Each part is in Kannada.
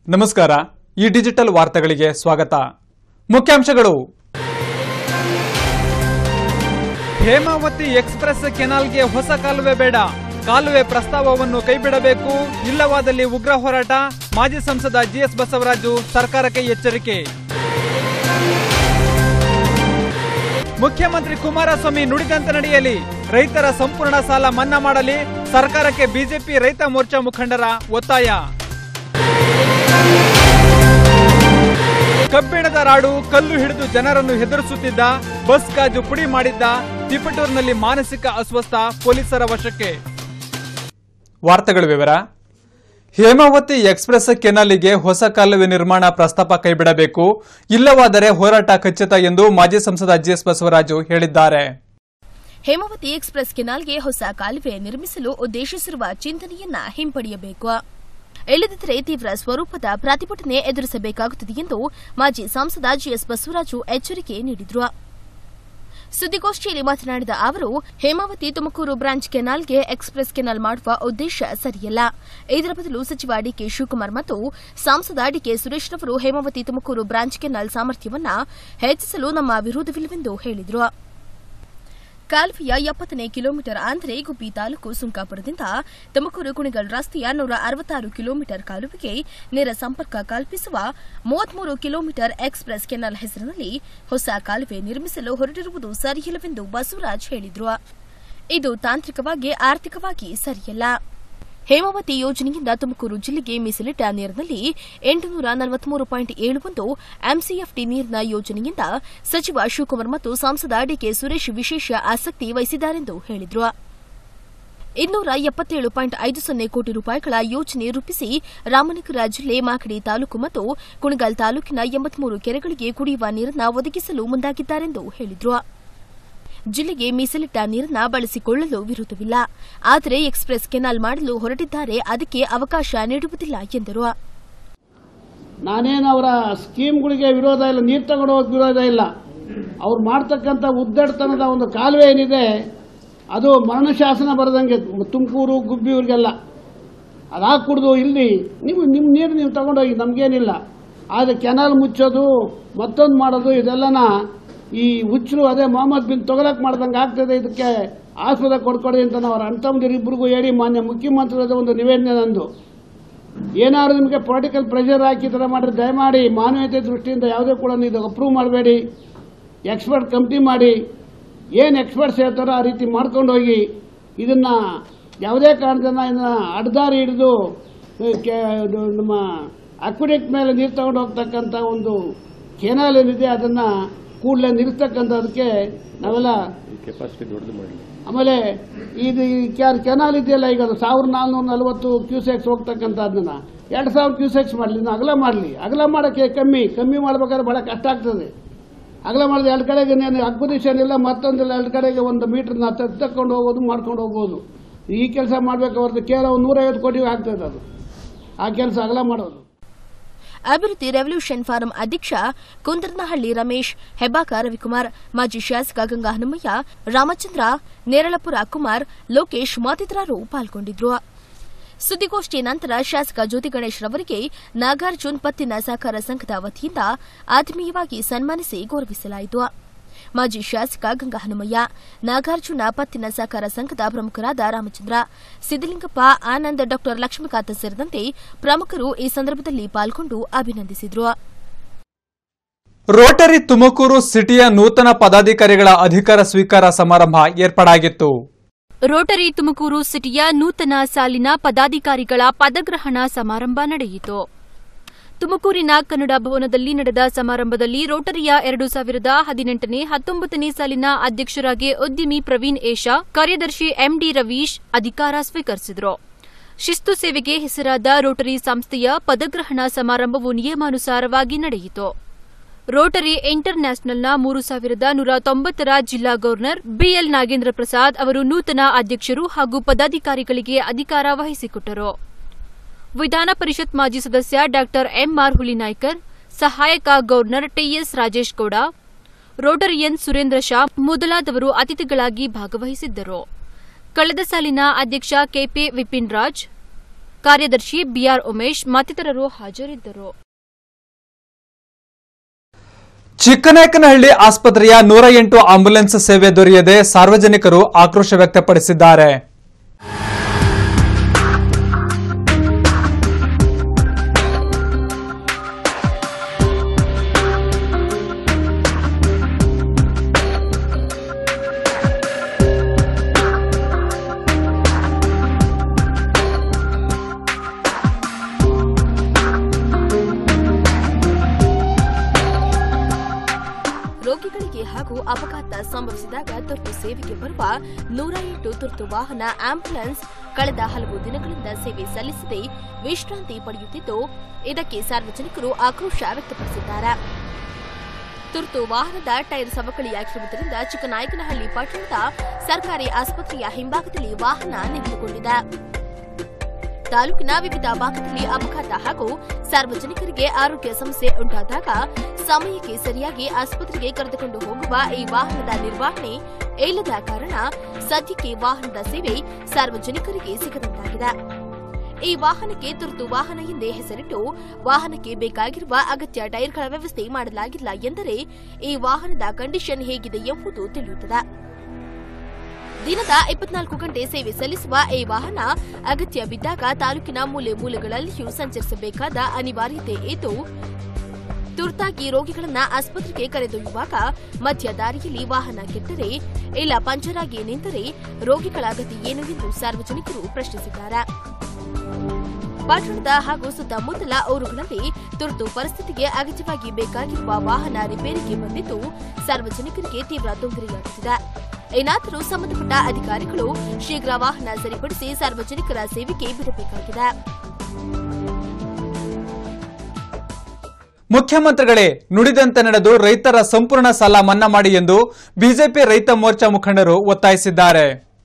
ನಮಸ್ಕಾರ ಈ ಡಿಜಿಟಲ್ ವಾರ್ತೆಗಳಿಗೆ ಸ್ವಾಗತ ಮುಖ್ಯಾಂಶಗಳು ಹೇಮಾವತಿ ಎಕ್ಸ್ಪ್ರೆಸ್ ಕೆನಾಲ್ಗೆ ಹೊಸ ಕಾಲುವೆ ಬೇಡ ಕಾಲುವೆ ಪ್ರಸ್ತಾವವನ್ನು ಕೈಬಿಡಬೇಕು ಇಲ್ಲವಾದಲ್ಲಿ ಉಗ್ರ ಹೋರಾಟ ಮಾಜಿ ಸಂಸದ ಜಿಎಸ್ ಬಸವರಾಜು ಸರ್ಕಾರಕ್ಕೆ ಎಚ್ಚರಿಕೆ ಮುಖ್ಯಮಂತ್ರಿ ಕುಮಾರಸ್ವಾಮಿ ನುಡಿದಂತೆ ನಡೆಯಲಿ ರೈತರ ಸಂಪೂರ್ಣ ಸಾಲ ಮನ್ನಾ ಮಾಡಲಿ ಸರ್ಕಾರಕ್ಕೆ ಬಿಜೆಪಿ ರೈತ ಮೋರ್ಚಾ ಮುಖಂಡರ ಒತ್ತಾಯ ಕಬ್ಬಿಣದ ರಾಡು ಕಲ್ಲು ಹಿಡಿದು ಜನರನ್ನು ಹೆದರಿಸುತ್ತಿದ್ದ ಬಸ್ ಗಾಜು ಪುಡಿ ಮಾಡಿದ್ದ ತಿಪಟೂರಿನಲ್ಲಿ ಮಾನಸಿಕ ಅಸ್ವಸ್ಥ ಪೊಲೀಸರ ವಶಕ್ಕೆ ವಾರ್ತೆಗಳ ವಿವರ ಹೇಮಾವತಿ ಎಕ್ಸ್ಪ್ರೆಸ್ ಕೆನಾಲಿಗೆ ಹೊಸ ಕಾಲುವೆ ನಿರ್ಮಾಣ ಪ್ರಸ್ತಾಪ ಕೈಬಿಡಬೇಕು ಇಲ್ಲವಾದರೆ ಹೋರಾಟ ಖಚಿತ ಎಂದು ಮಾಜಿ ಸಂಸದ ಜಿಎಸ್ ಬಸವರಾಜು ಹೇಳಿದ್ದಾರೆ ಹೇಮಾವತಿ ಎಕ್ಸ್ಪ್ರೆಸ್ ಕೆನಾಲ್ಗೆ ಹೊಸ ಕಾಲುವೆ ನಿರ್ಮಿಸಲು ಉದ್ದೇಶಿಸಿರುವ ಚಿಂತನೆಯನ್ನ ಹಿಂಪಡೆಯಬೇಕು ಇಲ್ಲದಿದ್ದರೆ ತೀವ್ರ ಸ್ವರೂಪದ ಪ್ರತಿಭಟನೆ ಎದುರಿಸಬೇಕಾಗುತ್ತದೆ ಎಂದು ಮಾಜಿ ಸಂಸದ ಜಿಎಸ್ ಬಸವರಾಜು ಎಚ್ಚರಿಕೆ ನೀಡಿದರು ಸುದ್ದಿಗೋಷ್ಠಿಯಲ್ಲಿ ಮಾತನಾಡಿದ ಅವರು ಹೇಮಾವತಿ ತುಮಕೂರು ಬ್ರಾಂಚ್ ಕೆನಾಲ್ಗೆ ಎಕ್ಸ್ಪ್ರೆಸ್ ಕೆನಾಲ್ ಮಾಡುವ ಉದ್ದೇಶ ಸರಿಯಲ್ಲ ಇದರ ಬದಲು ಸಚಿವ ಡಿಕೆ ಶಿವಕುಮಾರ್ ಮತ್ತು ಸಂಸದ ಡಿಕೆ ಸುರೇಶ್ ರವರು ಹೇಮಾವತಿ ತುಮಕೂರು ಬ್ರಾಂಚ್ ಕೆನಾಲ್ ಸಾಮರ್ಥ್ಯವನ್ನ ಹೆಚ್ಚಿಸಲು ನಮ್ಮ ವಿರೋಧವಿಲ್ಲವೆಂದು ಹೇಳಿದರು ಕಾಲುವೆಯ ಎಪ್ಪತ್ತನೇ ಕಿಲೋಮೀಟರ್ ಅಂದರೆ ಗುಬ್ಬಿ ತಾಲೂಕು ಸುಂಕಾಪುರದಿಂದ ತುಮಕೂರು ಕುಣಿಗಲ್ ರಸ್ತೆಯ ನೂರ ಅರವತ್ತಾರು ಕಿಲೋಮೀಟರ್ ಕಾಲುವೆಗೆ ನೇರ ಸಂಪರ್ಕ ಕಲ್ಪಿಸುವ ಮೂವತ್ಮೂರು ಕಿಲೋಮೀಟರ್ ಎಕ್ಸ್ಪ್ರೆಸ್ ಕೆನಾಲ್ ಹೆಸರಿನಲ್ಲಿ ಹೊಸ ಕಾಲುವೆ ನಿರ್ಮಿಸಲು ಹೊರಟಿರುವುದು ಸರಿಯಿಲ್ಲವೆಂದು ಬಸವರಾಜ್ ಹೇಳಿದರು ಇದು ತಾಂತ್ರಿಕವಾಗಿ ಆರ್ಥಿಕವಾಗಿ ಸರಿಯಲ್ಲ ಹೇಮಾವತಿ ಯೋಜನೆಯಿಂದ ತುಮಕೂರು ಜಿಲ್ಲೆಗೆ ಮೀಸಲಿಟ್ಟ ನೀರಿನಲ್ಲಿ ಎಂಟುನೂರ ನಲವತ್ಮೂರು ಪಾಯಿಂಟ್ ಏಳು ಒಂದು ಎಂಸಿಎಫ್ಟಿ ನೀರಿನ ಯೋಜನೆಯಿಂದ ಸಚಿವ ಶಿವಕುಮಾರ್ ಮತ್ತು ಸಂಸದ ಡಿಕೆ ಸುರೇಶ್ ವಿಶೇಷ ಆಸಕ್ತಿ ವಹಿಸಿದ್ದಾರೆಂದು ಹೇಳಿದರು ಇನ್ನೂರ ಎಪ್ಪತ್ತೇಳು ಪಾಯಿಂಟ್ ಐದು ಸೊನ್ನೆ ಕೋಟಿ ರೂಪಾಯಿಗಳ ಯೋಜನೆ ರೂಪಿಸಿ ರಾಮನಗರ ಜಿಲ್ಲೆ ಮಾಗಡಿ ತಾಲೂಕು ಮತ್ತು ಕುಣಗಲ್ ತಾಲೂಕಿನ ಎಂಬತ್ಮೂರು ಕೆರೆಗಳಿಗೆ ಕುಡಿಯುವ ನೀರನ್ನು ಒದಗಿಸಲು ಮುಂದಾಗಿದ್ದಾರೆಂದು ಹೇಳಿದರು ಜಿಲ್ಲೆಗೆ ಮೀಸಲಿಟ್ಟ ನೀರನ್ನ ಬಳಸಿಕೊಳ್ಳಲು ವಿರೋಧವಿಲ್ಲ ಆದರೆ ಎಕ್ಸ್ಪ್ರೆಸ್ ಕೆನಾಲ್ ಮಾಡಲು ಹೊರಟಿದ್ದಾರೆ ಅದಕ್ಕೆ ಅವಕಾಶ ನೀಡುವುದಿಲ್ಲ ಎಂದರು ನಾನೇನು ಅವರ ಸ್ಕೀಮ್ಗಳಿಗೆ ವಿರೋಧ ಇಲ್ಲ ನೀರು ತಗೊಂಡು ಹೋಗೋಕೆ ವಿರೋಧ ಇಲ್ಲ ಅವ್ರು ಮಾಡ್ತಕ್ಕಂಥ ಉದ್ದಡತನದ ಒಂದು ಕಾಲುವೆ ಏನಿದೆ ಅದು ಮರಣ ಶಾಸನ ಬರೆದಂಗೆ ತುಮಕೂರು ಗುಬ್ಬಿ ಇವ್ರಿಗೆಲ್ಲ ಅದು ಹಾಕುಡ್ದು ಇಲ್ಲಿ ನೀವು ನಿಮ್ಮ ನೀರು ನೀವು ತಗೊಂಡೋಗಿ ನಮಗೇನಿಲ್ಲ ಆದರೆ ಕೆನಾಲ್ ಮುಚ್ಚೋದು ಮತ್ತೊಂದು ಮಾಡೋದು ಇದೆಲ್ಲನ ಈ ಹುಚ್ಚರು ಅದೇ ಮೊಹಮ್ಮದ್ ಬಿನ್ ತೊಗಲಕ್ ಮಾಡ್ದಂಗೆ ಆಗ್ತದೆ ಇದಕ್ಕೆ ಆಸ್ಪದ ಕೊಡ್ಕೊಡಿ ಅಂತ ನಾವು ಅವ್ರ ಅಣ್ತಮ್ಮದಿರಿಬ್ಬರಿಗೂ ಹೇಳಿ ಮಾನ್ಯ ಮುಖ್ಯಮಂತ್ರಿಗಳ ಒಂದು ನಿವೇದನೆ ನಂದು ಏನಾದ್ರು ನಿಮಗೆ ಪೊಲಿಟಿಕಲ್ ಪ್ರೆಷರ್ ಹಾಕಿ ಈ ಥರ ಮಾಡಿದ್ರೆ ದಯಮಾಡಿ ಮಾನವೀಯತೆ ದೃಷ್ಟಿಯಿಂದ ಯಾವುದೇ ಕೂಡ ನೀವು ಅಪ್ರೂವ್ ಮಾಡಬೇಡಿ ಎಕ್ಸ್ಪರ್ಟ್ ಕಮಿಟಿ ಮಾಡಿ ಏನು ಎಕ್ಸ್ಪರ್ಟ್ಸ್ ಹೇಳ್ತಾರೋ ಆ ರೀತಿ ಮಾಡ್ಕೊಂಡು ಹೋಗಿ ಇದನ್ನ ಯಾವುದೇ ಕಾರಣದಿಂದ ಇದನ್ನ ಅಡ್ದಾರಿ ಹಿಡಿದು ಕೆ- ಇದು ನಮ್ಮ ಅಕ್ವಿಡೆಕ್ಟ್ ಮೇಲೆ ನೀರು ತಗೊಂಡು ಹೋಗ್ತಕ್ಕಂಥ ಒಂದು ಕೆನಾಲ್ ಏನಿದೆ ಅದನ್ನ ಕೂಡಲೇ ನಿಲ್ಲಿಸ್ತಕ್ಕಂಥದಕ್ಕೆ ನಾವೆಲ್ಲ ಕೆಪಾಸಿಟಿ ದೊಡ್ಡದು ಮಾಡಲಿ ಆಮೇಲೆ ಇದು ಈ ಕ್ಯಾ- ಕೆನಾಲ್ ಇದೆಯಲ್ಲ ಈಗ ಅದು ಸಾವಿರದ ನಾಲ್ನೂರ ನಲವತ್ತು ಕ್ಯೂಸೆಕ್ಸ್ ಹೋಗ್ತಕ್ಕಂಥದ್ದನ್ನ ಎರಡು ಸಾವಿರ ಕ್ಯೂಸೆಕ್ಸ್ ಮಾಡಲಿ ಇನ್ನು ಅಗಲ ಮಾಡಲಿ ಅಗಲ ಮಾಡೋಕ್ಕೆ ಕಮ್ಮಿ ಕಮ್ಮಿ ಮಾಡ್ಬೇಕಾದ್ರೆ ಬಹಳ ಕಷ್ಟ ಆಗ್ತದೆ ಅಗಲ ಮಾಡಿದ ಎರಡು ಕಡೆಗೆ నేను ಅಕ್ವಿಸಿಷನ್ ಇಲ್ಲ ಮತ್ತೊಂದಿಲ್ಲ ಎರಡು ಕಡೆಗೆ ಒಂದು ಮೀಟರ್ನ ತಕ್ಕೊಂಡು ಹೋಗೋದು ಮಾಡ್ಕೊಂಡು ಹೋಗ್ಬೋದು ಈ ಕೆಲಸ ಮಾಡಬೇಕು ಅವ್ರದ್ದು ಕೇವಲ ಒಂದು ನೂರೈವತ್ತು ಕೋಟಿ ಆಗ್ತದೆ ಅದು ಆ ಕೆಲಸ ಅಗಲ ಮಾಡೋದು ಅಭಿವೃದ್ಧಿ ರೆವಲ್ಯೂಷನ್ ಫಾರಂ ಅಧ್ಯಕ್ಷ ಕುಂದರ್ನಹಳ್ಳಿ ರಮೇಶ್ ಹೆಬ್ಬಾಕ ರವಿಕುಮಾರ್ ಮಾಜಿ ಶಾಸಕ ಗಂಗಾ ಹನುಮಯ್ಯ ರಾಮಚಂದ್ರ ನೇರಳಪುರ ಕುಮಾರ್ ಲೋಕೇಶ್ ಮತ್ತಿತರರು ಪಾಲ್ಗೊಂಡಿದ್ರು ಸುದ್ದಿಗೋಷ್ಠಿ ನಂತರ ಶಾಸಕ ಜ್ಯೋತಿ ಗಣೇಶ್ ರವರಿಗೆ ನಾಗಾರ್ಜುನ್ ಪತ್ತಿನ ಸಹಕಾರ ಸಂಘದ ವತಿಯಿಂದ ಆತ್ಮೀಯವಾಗಿ ಸನ್ಮಾನಿಸಿ ಗೌರವಿಸಲಾಯಿತು ಮಾಜಿ ಶಾಸಕ ಗಂಗಾ ಹನುಮಯ್ಯ ನಾಗಾರ್ಜುನ ಪತ್ತಿನ ಸಹಕಾರ ಸಂಘದ ಪ್ರಮುಖರಾದ ರಾಮಚಂದ್ರ ಸಿದ್ದಲಿಂಗಪ್ಪ ಆನಂದ್ ಡಾ ಲಕ್ಷ್ಮೀಕಾಂತ ಸೇರಿದಂತೆ ಪ್ರಮುಖರು ಈ ಸಂದರ್ಭದಲ್ಲಿ ಪಾಲ್ಗೊಂಡು ಅಭಿನಂದಿಸಿದರು ರೋಟರಿ ತುಮಕೂರು ಸಿಟಿಯ ನೂತನ ಪದಾಧಿಕಾರಿಗಳ ಅಧಿಕಾರ ಸ್ವೀಕಾರ ಸಮಾರಂಭ ಏರ್ಪಾಡಾಗಿತ್ತು ರೋಟರಿ ತುಮಕೂರು ಸಿಟಿಯ ನೂತನ ಸಾಲಿನ ಪದಾಧಿಕಾರಿಗಳ ಪದಗ್ರಹಣ ಸಮಾರಂಭ ನಡೆಯಿತು ತುಮಕೂರಿನ ಕನ್ನಡ ಭವನದಲ್ಲಿ ನಡೆದ ಸಮಾರಂಭದಲ್ಲಿ ರೋಟರಿಯ ಎರಡು ಸಾವಿರದ ಹದಿನೆಂಟನೇ ಹತ್ತೊಂಬತ್ತನೇ ಸಾಲಿನ ಅಧ್ಯಕ್ಷರಾಗಿ ಉದ್ಯಮಿ ಪ್ರವೀಣ್ ಏಷಾ ಕಾರ್ಯದರ್ಶಿ ಎಂಡಿ ರವೀಶ್ ಅಧಿಕಾರ ಸ್ವೀಕರಿಸಿದರು ಶಿಸ್ತು ಸೇವೆಗೆ ಹೆಸರಾದ ರೋಟರಿ ಸಂಸ್ಥೆಯ ಪದಗ್ರಹಣ ಸಮಾರಂಭವು ನಿಯಮಾನುಸಾರವಾಗಿ ನಡೆಯಿತು ರೋಟರಿ ಇಂಟರ್ ನ್ಯಾಷನಲ್ನ ಮೂರು ಸಾವಿರದ ನೂರ ತೊಂಬತ್ತರ ಜಿಲ್ಲಾ ಗವರ್ನರ್ ಬಿಎಲ್ ನಾಗೇಂದ್ರ ಪ್ರಸಾದ್ ಅವರು ನೂತನ ಅಧ್ಯಕ್ಷರು ಹಾಗೂ ಪದಾಧಿಕಾರಿಗಳಿಗೆ ಅಧಿಕಾರ ವಹಿಸಿಕೊಟ್ಟರು ವಿಧಾನ ಪರಿಷತ್ ಮಾಜಿ ಸದಸ್ಯ ಡಾ ಎಂಆರ್ ಹುಲಿನಾಯ್ಕರ್ ಸಹಾಯಕ ಗವರ್ನರ್ ಟಿಎಸ್ ರಾಜೇಶ್ ಗೌಡ ರೋಟರಿಯನ್ ಸುರೇಂದ್ರ ಶಾ ಮೊದಲಾದವರು ಅತಿಥಿಗಳಾಗಿ ಭಾಗವಹಿಸಿದ್ದರು ಕಳೆದ ಸಾಲಿನ ಅಧ್ಯಕ್ಷ ಕೆಪಿ ವಿಪಿನ್ ರಾಜ್ ಕಾರ್ಯದರ್ಶಿ ಬಿಆರ್ ಉಮೇಶ್ ಮತ್ತಿತರರು ಹಾಜರಿದ್ದರು ಚಿಕ್ಕನಾಯಕನಹಳ್ಳಿ ಆಸ್ಪತ್ರೆಯ ನೂರ ಎಂಟು ಆಂಬ್ಯುಲೆನ್ಸ್ ಸೇವೆ ದೊರೆಯದೆ ಸಾರ್ವಜನಿಕರು ಆಕ್ರೋಶ ವ್ಯಕ್ತಪಡಿಸಿದ್ದಾರೆ ರೋಗಿಗಳಿಗೆ ಹಾಗೂ ಅಪಘಾತ ಸಂಭವಿಸಿದಾಗ ತುರ್ತು ಸೇವೆಗೆ ಬರುವ ನೂರ ಎಂಟು ತುರ್ತು ವಾಹನ ಆಂಬ್ಯುಲೆನ್ಸ್ ಕಳೆದ ಹಲವು ದಿನಗಳಿಂದ ಸೇವೆ ಸಲ್ಲಿಸದೆ ವಿಶ್ರಾಂತಿ ಪಡೆಯುತ್ತಿದ್ದು ಇದಕ್ಕೆ ಸಾರ್ವಜನಿಕರು ಆಕ್ರೋಶ ವ್ಯಕ್ತಪಡಿಸಿದ್ದಾರೆ ತುರ್ತು ವಾಹನದ ಟೈರ್ ಸವಕಳಿಯಾಗಿರುವುದರಿಂದ ಚಿಕ್ಕನಾಯಕನಹಳ್ಳಿ ಪಟ್ಟಣದ ಸರ್ಕಾರಿ ಆಸ್ಪತ್ರೆಯ ಹಿಂಭಾಗದಲ್ಲಿ ವಾಹನ ನಿಂತುಕೊಂಡಿದೆ ತಾಲೂಕಿನ ವಿವಿಧ ಭಾಗದಲ್ಲಿ ಅಪಘಾತ ಹಾಗೂ ಸಾರ್ವಜನಿಕರಿಗೆ ಆರೋಗ್ಯ ಸಮಸ್ಯೆ ಉಂಟಾದಾಗ ಸಮಯಕ್ಕೆ ಸರಿಯಾಗಿ ಆಸ್ಪತ್ರೆಗೆ ಕರೆದುಕೊಂಡು ಹೋಗುವ ಈ ವಾಹನದ ನಿರ್ವಹಣೆ ಇಲ್ಲದ ಕಾರಣ ಸದ್ಯಕ್ಕೆ ವಾಹನದ ಸೇವೆ ಸಾರ್ವಜನಿಕರಿಗೆ ಸಿಗದಂತಾಗಿದೆ ಈ ವಾಹನಕ್ಕೆ ತುರ್ತು ವಾಹನ ಎಂದೇ ಹೆಸರಿಟ್ಟು ವಾಹನಕ್ಕೆ ಬೇಕಾಗಿರುವ ಅಗತ್ಯ ಟೈರ್ಗಳ ವ್ಯವಸ್ಥೆ ಮಾಡಲಾಗಿಲ್ಲ ಎಂದರೆ ಈ ವಾಹನದ ಕಂಡೀಷನ್ ಹೇಗಿದೆ ಎಂಬುದು ತಿಳಿಯುತ್ತದೆ ದಿನದ ಇಪ್ಪತ್ನಾಲ್ಕು ಗಂಟೆ ಸೇವೆ ಸಲ್ಲಿಸುವ ಈ ವಾಹನ ಅಗತ್ಯ ಬಿದ್ದಾಗ ತಾಲೂಕಿನ ಮೂಲೆ ಮೂಲೆಗಳಲ್ಲಿಯೂ ಸಂಚರಿಸಬೇಕಾದ ಅನಿವಾರ್ಯತೆ ಇದ್ದು ತುರ್ತಾಗಿ ರೋಗಿಗಳನ್ನ ಆಸ್ಪತ್ರೆಗೆ ಕರೆದೊಯ್ಯುವಾಗ ಮಧ್ಯ ದಾರಿಯಲ್ಲಿ ವಾಹನ ಕೆಟ್ಟರೆ ಇಲ್ಲ ಪಂಚರ್ ಆಗಿ ನಿಂತರೆ ರೋಗಿಗಳ ಗತಿ ಏನು ಎಂದು ಸಾರ್ವಜನಿಕರು ಪ್ರಶ್ನಿಸಿದ್ದಾರೆ ಪಟ್ಟಣದ ಹಾಗೂ ಸುತ್ತಮುತ್ತಲ ಊರುಗಳಲ್ಲಿ ತುರ್ತು ಪರಿಸ್ಥಿತಿಗೆ ಅಗತ್ಯವಾಗಿ ಬೇಕಾಗಿರುವ ವಾಹನ ರಿಪೇರಿಗೆ ಬಂದಿದ್ದು ಸಾರ್ವಜನಿಕರಿಗೆ ತೀವ್ರ ತೊಂದರೆಯಾಗುತ್ತಿದೆ ಏನಾದರೂ ಸಂಬಂಧಪಟ್ಟ ಅಧಿಕಾರಿಗಳು ಶೀಘ್ರ ವಾಹನ ಸರಿಪಡಿಸಿ ಸಾರ್ವಜನಿಕರ ಸೇವೆಗೆ ಬಿಡಬೇಕಾಗಿದೆ ಮುಖ್ಯಮಂತ್ರಿಗಳೇ ನುಡಿದಂತೆ ನಡೆದು ರೈತರ ಸಂಪೂರ್ಣ ಸಾಲ ಮನ್ನಾ ಮಾಡಿ ಎಂದು ಬಿಜೆಪಿ ರೈತ ಮೋರ್ಚಾ ಮುಖಂಡರು ಒತ್ತಾಯಿಸಿದ್ದಾರೆ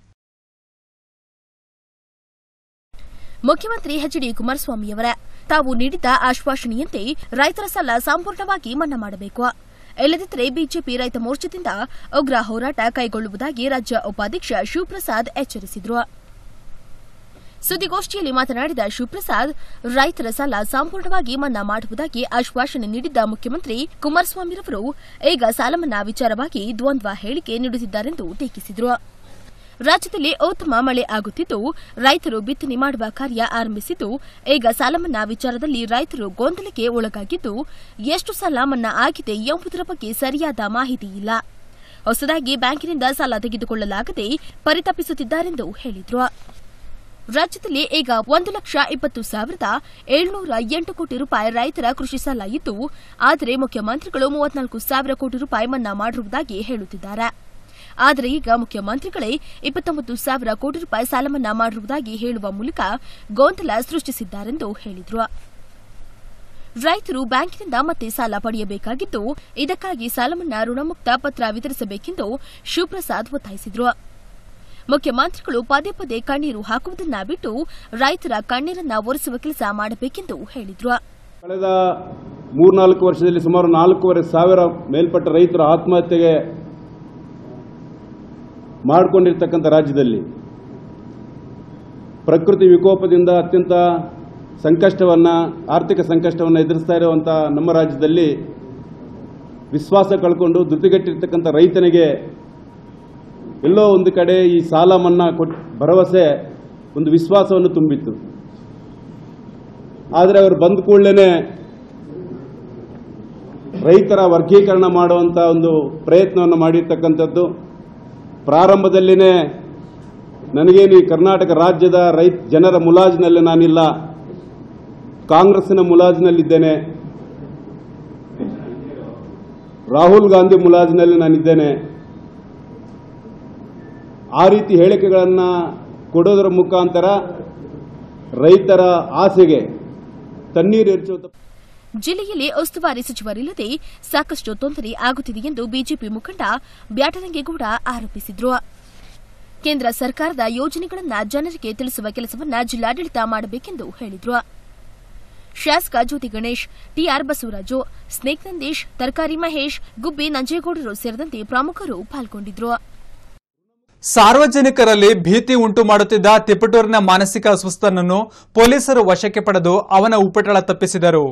ಮುಖ್ಯಮಂತ್ರಿ ಎಚ್ ಡಿ ಕುಮಾರಸ್ವಾಮಿಯವರ ತಾವು ನೀಡಿದ್ದ ಆಶ್ವಾಸನೆಯಂತೆ ರೈತರ ಸಾಲ ಸಂಪೂರ್ಣವಾಗಿ ಮನ್ನಾ ಮಾಡಬೇಕು ಇಲ್ಲದಿದ್ದರೆ ಬಿಜೆಪಿ ರೈತ ಮೋರ್ಚಾದಿಂದ ಉಗ್ರ ಹೋರಾಟ ಕೈಗೊಳ್ಳುವುದಾಗಿ ರಾಜ್ಯ ಉಪಾಧ್ಯಕ್ಷ ಶಿವಪ್ರಸಾದ್ ಎಚ್ಚರಿಸಿದರು ಸುದ್ದಿಗೋಷ್ಠಿಯಲ್ಲಿ ಮಾತನಾಡಿದ ಶಿವಪ್ರಸಾದ್ ರೈತರ ಸಾಲ ಸಂಪೂರ್ಣವಾಗಿ ಮನ್ನಾ ಮಾಡುವುದಾಗಿ ಆಶ್ವಾಸನೆ ನೀಡಿದ್ದ ಮುಖ್ಯಮಂತ್ರಿ ಕುಮಾರಸ್ವಾಮಿರವರು ಈಗ ಸಾಲ ಮನ್ನಾ ವಿಚಾರವಾಗಿ ದ್ವಂದ್ವ ಹೇಳಿಕೆ ನೀಡುತ್ತಿದ್ದಾರೆಂದು ಟೀಕಿಸಿದರು ರಾಜ್ಯದಲ್ಲಿ ಉತ್ತಮ ಮಳೆ ಆಗುತ್ತಿದ್ದು ರೈತರು ಬಿತ್ತನೆ ಮಾಡುವ ಕಾರ್ಯ ಆರಂಭಿಸಿದ್ದು ಈಗ ಸಾಲ ಮನ್ನಾ ವಿಚಾರದಲ್ಲಿ ರೈತರು ಗೊಂದಲಕ್ಕೆ ಒಳಗಾಗಿದ್ದು ಎಷ್ಟು ಸಾಲ ಮನ್ನಾ ಆಗಿದೆ ಎಂಬುದರ ಬಗ್ಗೆ ಸರಿಯಾದ ಮಾಹಿತಿ ಇಲ್ಲ ಹೊಸದಾಗಿ ಬ್ಯಾಂಕಿನಿಂದ ಸಾಲ ತೆಗೆದುಕೊಳ್ಳಲಾಗದೆ ಪರಿತಪಿಸುತ್ತಿದ್ದಾರೆಂದು ಹೇಳಿದರು ರಾಜ್ಯದಲ್ಲಿ ಈಗ ಒಂದು ಲಕ್ಷ ಇಪ್ಪತ್ತು ಸಾವಿರದ ಏಳ್ನೂರ ಎಂಟು ಕೋಟಿ ರೂಪಾಯಿ ರೈತರ ಕೃಷಿ ಸಾಲ ಇದ್ದು ಆದರೆ ಮುಖ್ಯಮಂತ್ರಿಗಳು ಮೂವತ್ನಾಲ್ಕು ಸಾವಿರ ಕೋಟಿ ರೂಪಾಯಿ ಮನ್ನಾ ಮಾಡಿರುವುದಾಗಿ ಹೇಳುತ್ತಿದ್ದಾರೆ ಆದರೆ ಈಗ ಮುಖ್ಯಮಂತ್ರಿಗಳೇ ಇಪ್ಪತ್ತೊಂಬತ್ತು ಸಾವಿರ ಕೋಟಿ ರೂಪಾಯಿ ಸಾಲ ಮನ್ನಾ ಮಾಡಿರುವುದಾಗಿ ಹೇಳುವ ಮೂಲಕ ಗೊಂದಲ ಸೃಷ್ಟಿಸಿದ್ದಾರೆಂದು ಹೇಳಿದರು ರೈತರು ಬ್ಯಾಂಕಿನಿಂದ ಮತ್ತೆ ಸಾಲ ಪಡೆಯಬೇಕಾಗಿದ್ದು ಇದಕ್ಕಾಗಿ ಸಾಲ ಮನ್ನಾ ಋಣಮುಕ್ತ ಪತ್ರ ವಿತರಿಸಬೇಕೆಂದು ಶಿವಪ್ರಸಾದ್ ಒತ್ತಾಯಿಸಿದರು ಮುಖ್ಯಮಂತ್ರಿಗಳು ಪದೇ ಪದೇ ಕಣ್ಣೀರು ಹಾಕುವುದನ್ನ ಬಿಟ್ಟು ರೈತರ ಕಣ್ಣೀರನ್ನ ಒರೆಸುವ ಕೆಲಸ ಮಾಡಬೇಕೆಂದು ಹೇಳಿದರು ಕಳೆದ ಮೂರ್ನಾಲ್ಕು ವರ್ಷದಲ್ಲಿ ಸುಮಾರು ನಾಲ್ಕೂವರೆ ಸಾವಿರ ಮೇಲ್ಪಟ್ಟ ರೈತರ ಆತ್ಮಹತ್ಯೆಗೆ ಮಾಡಿಕೊಂಡಿರ್ತಕ್ಕಂಥ ರಾಜ್ಯದಲ್ಲಿ ಪ್ರಕೃತಿ ವಿಕೋಪದಿಂದ ಅತ್ಯಂತ ಸಂಕಷ್ಟವನ್ನು ಆರ್ಥಿಕ ಸಂಕಷ್ಟವನ್ನು ಎದುರಿಸ್ತಾ ಇರುವಂಥ ನಮ್ಮ ರಾಜ್ಯದಲ್ಲಿ ವಿಶ್ವಾಸ ಕಳ್ಕೊಂಡು ಧೃತಿಗೆಟ್ಟಿರ್ತಕ್ಕಂಥ ರೈತನಿಗೆ ಎಲ್ಲೋ ಒಂದು ಕಡೆ ಈ ಸಾಲ ಮನ್ನಾ ಕೊಟ್ ಭರವಸೆ ಒಂದು ವಿಶ್ವಾಸವನ್ನು ತುಂಬಿತ್ತು ಆದರೆ ಅವರು ಬಂದ ಕೂಡಲೇ ರೈತರ ವರ್ಗೀಕರಣ ಮಾಡುವಂಥ ಒಂದು ಪ್ರಯತ್ನವನ್ನು ಮಾಡಿರ್ತಕ್ಕಂಥದ್ದು ಪ್ರಾರಂಭದಲ್ಲಿನೇ ನನಗೇನು ಈ ಕರ್ನಾಟಕ ರಾಜ್ಯದ ರೈತ ಜನರ ಮುಲಾಜಿನಲ್ಲಿ ನಾನಿಲ್ಲ ಕಾಂಗ್ರೆಸ್ಸಿನ ಮುಲಾಜಿನಲ್ಲಿದ್ದೇನೆ ರಾಹುಲ್ ಗಾಂಧಿ ಮುಲಾಜಿನಲ್ಲಿ ನಾನಿದ್ದೇನೆ ಆ ರೀತಿ ಹೇಳಿಕೆಗಳನ್ನು ಕೊಡೋದರ ಮುಖಾಂತರ ರೈತರ ಆಸೆಗೆ ತಣ್ಣೀರು ಎರಚುವಂಥ ಜಿಲ್ಲೆಯಲ್ಲಿ ಉಸ್ತುವಾರಿ ಸಚಿವರಿಲ್ಲದೆ ಸಾಕಷ್ಟು ತೊಂದರೆ ಆಗುತ್ತಿದೆ ಎಂದು ಬಿಜೆಪಿ ಮುಖಂಡ ಬ್ಯಾಟರಂಗೇಗೌಡ ಆರೋಪಿಸಿದರು ಕೇಂದ್ರ ಸರ್ಕಾರದ ಯೋಜನೆಗಳನ್ನು ಜನರಿಗೆ ತಿಳಿಸುವ ಕೆಲಸವನ್ನ ಜಿಲ್ಲಾಡಳಿತ ಮಾಡಬೇಕೆಂದು ಹೇಳಿದರು ಶಾಸಕ ಜ್ಯೋತಿ ಗಣೇಶ್ ಟಿಆರ್ ಬಸವರಾಜು ಸ್ನೇಕ್ ನಂದೀಶ್ ತರಕಾರಿ ಮಹೇಶ್ ಗುಬ್ಬಿ ನಂಜೇಗೌಡರು ಸೇರಿದಂತೆ ಪ್ರಮುಖರು ಪಾಲ್ಗೊಂಡಿದ್ದರು ಸಾರ್ವಜನಿಕರಲ್ಲಿ ಭೀತಿ ಉಂಟು ಮಾಡುತ್ತಿದ್ದ ತಿಪಟೂರಿನ ಮಾನಸಿಕ ಅಸ್ವಸ್ಥನನ್ನು ಪೊಲೀಸರು ವಶಕ್ಕೆ ಪಡೆದು ಅವನ ಉಪಟಳ ತಪ್ಪಿಸಿದರು